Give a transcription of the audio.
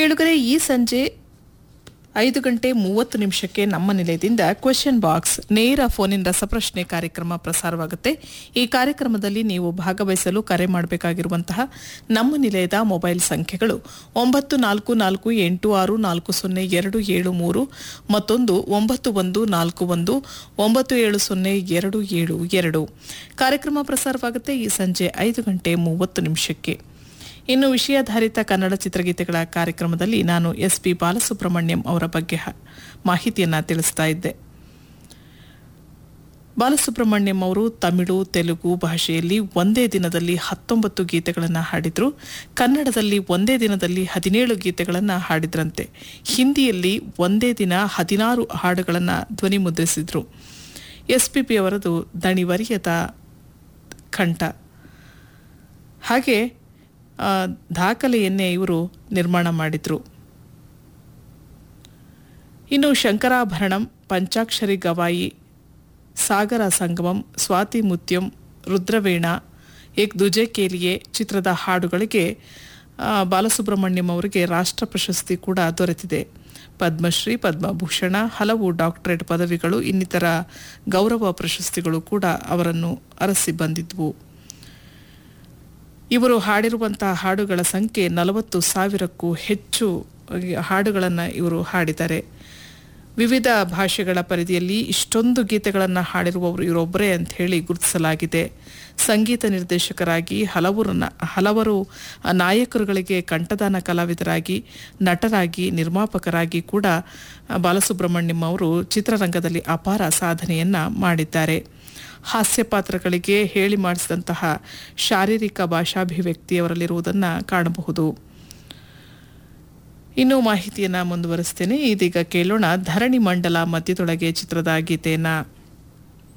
ಕೇಳುಗರೆ ಈ ಸಂಜೆ ಐದು ಗಂಟೆ ಮೂವತ್ತು ನಿಮಿಷಕ್ಕೆ ನಮ್ಮ ನಿಲಯದಿಂದ ಕ್ವೆಶ್ಚನ್ ಬಾಕ್ಸ್ ನೇರ ಫೋನಿನ್ ರಸಪ್ರಶ್ನೆ ಕಾರ್ಯಕ್ರಮ ಪ್ರಸಾರವಾಗುತ್ತೆ ಈ ಕಾರ್ಯಕ್ರಮದಲ್ಲಿ ನೀವು ಭಾಗವಹಿಸಲು ಕರೆ ಮಾಡಬೇಕಾಗಿರುವಂತಹ ನಮ್ಮ ನಿಲಯದ ಮೊಬೈಲ್ ಸಂಖ್ಯೆಗಳು ಒಂಬತ್ತು ನಾಲ್ಕು ನಾಲ್ಕು ಎಂಟು ಆರು ನಾಲ್ಕು ಸೊನ್ನೆ ಎರಡು ಏಳು ಮೂರು ಮತ್ತೊಂದು ಒಂಬತ್ತು ಒಂದು ನಾಲ್ಕು ಒಂದು ಒಂಬತ್ತು ಏಳು ಸೊನ್ನೆ ಎರಡು ಏಳು ಎರಡು ಕಾರ್ಯಕ್ರಮ ಪ್ರಸಾರವಾಗುತ್ತೆ ಈ ಸಂಜೆ ಐದು ಗಂಟೆ ಮೂವತ್ತು ನಿಮಿಷಕ್ಕೆ ಇನ್ನು ವಿಷಯಾಧಾರಿತ ಕನ್ನಡ ಚಿತ್ರಗೀತೆಗಳ ಕಾರ್ಯಕ್ರಮದಲ್ಲಿ ನಾನು ಎಸ್ ಪಿ ಬಾಲಸುಬ್ರಹ್ಮಣ್ಯಂ ಅವರ ಬಗ್ಗೆ ಹ- ಮಾಹಿತಿಯನ್ನ ತಿಳಿಸ್ತಾ ಇದ್ದೆ ಬಾಲಸುಬ್ರಹ್ಮಣ್ಯಂ ಅವರು ತಮಿಳು ತೆಲುಗು ಭಾಷೆಯಲ್ಲಿ ಒಂದೇ ದಿನದಲ್ಲಿ ಹತ್ತೊಂಬತ್ತು ಗೀತೆಗಳನ್ನು ಹಾಡಿದ್ರು ಕನ್ನಡದಲ್ಲಿ ಒಂದೇ ದಿನದಲ್ಲಿ ಹದಿನೇಳು ಗೀತೆಗಳನ್ನು ಹಾಡಿದ್ರಂತೆ ಹಿಂದಿಯಲ್ಲಿ ಒಂದೇ ದಿನ ಹದಿನಾರು ಹಾಡುಗಳನ್ನು ಧ್ವನಿ ಮುದ್ರಿಸಿದ್ರು ಎಸ್ ಪಿ ಪಿ ಅವರದು ದಣಿವರಿಯದ ಕಂಠ ಹಾಗೆ ಆ, ದಾಖಲೆಯನ್ನೇ ಇವರು ನಿರ್ಮಾಣ ಮಾಡಿದ್ರು ಇನ್ನು ಶಂಕರಾಭರಣಂ ಪಂಚಾಕ್ಷರಿ ಗವಾಯಿ ಸಾಗರ ಸಂಗಮಂ ಸ್ವಾತಿ ಮುತ್ಯಂ ರುದ್ರವೀಣ ಏಕ್ ದುಜೆ ಕೇಲಿಯೇ ಚಿತ್ರದ ಹಾಡುಗಳಿಗೆ ಆ, ಬಾಲಸುಬ್ರಹ್ಮಣ್ಯಂ ಅವರಿಗೆ ರಾಷ್ಟ್ರ ಪ್ರಶಸ್ತಿ ಕೂಡ ದೊರೆತಿದೆ ಪದ್ಮಶ್ರೀ ಪದ್ಮಭೂಷಣ ಹಲವು ಡಾಕ್ಟರೇಟ್ ಪದವಿಗಳು ಇನ್ನಿತರ ಗೌರವ ಪ್ರಶಸ್ತಿಗಳು ಕೂಡ ಅವರನ್ನು ಅರಸಿ ಬಂದಿದ್ವು ಇವರು ಹಾಡಿರುವಂತಹ ಹಾಡುಗಳ ಸಂಖ್ಯೆ ನಲವತ್ತು ಸಾವಿರಕ್ಕೂ ಹೆಚ್ಚು ಹಾಡುಗಳನ್ನು ಇವರು ಹಾಡಿದ್ದಾರೆ ವಿವಿಧ ಭಾಷೆಗಳ ಪರಿಧಿಯಲ್ಲಿ ಇಷ್ಟೊಂದು ಗೀತೆಗಳನ್ನು ಹಾಡಿರುವವರು ಇವರೊಬ್ಬರೇ ಅಂತ ಹೇಳಿ ಗುರುತಿಸಲಾಗಿದೆ ಸಂಗೀತ ನಿರ್ದೇಶಕರಾಗಿ ಹಲವರು ಹಲವರು ನಾಯಕರುಗಳಿಗೆ ಕಂಠದಾನ ಕಲಾವಿದರಾಗಿ ನಟರಾಗಿ ನಿರ್ಮಾಪಕರಾಗಿ ಕೂಡ ಬಾಲಸುಬ್ರಹ್ಮಣ್ಯಂ ಅವರು ಚಿತ್ರರಂಗದಲ್ಲಿ ಅಪಾರ ಸಾಧನೆಯನ್ನ ಮಾಡಿದ್ದಾರೆ ಹಾಸ್ಯ ಪಾತ್ರಗಳಿಗೆ ಹೇಳಿ ಮಾಡಿಸಿದಂತಹ ಶಾರೀರಿಕ ಭಾಷಾಭಿವ್ಯಕ್ತಿಯವರಲ್ಲಿರುವುದನ್ನು ಕಾಣಬಹುದು ಇನ್ನು ಮಾಹಿತಿಯನ್ನ ಮುಂದುವರಿಸ್ತೇನೆ ಇದೀಗ ಕೇಳೋಣ ಧರಣಿ ಮಂಡಲ ಮಧ್ಯದೊಳಗೆ ಚಿತ್ರದ ಗೀತೆಯನ್ನ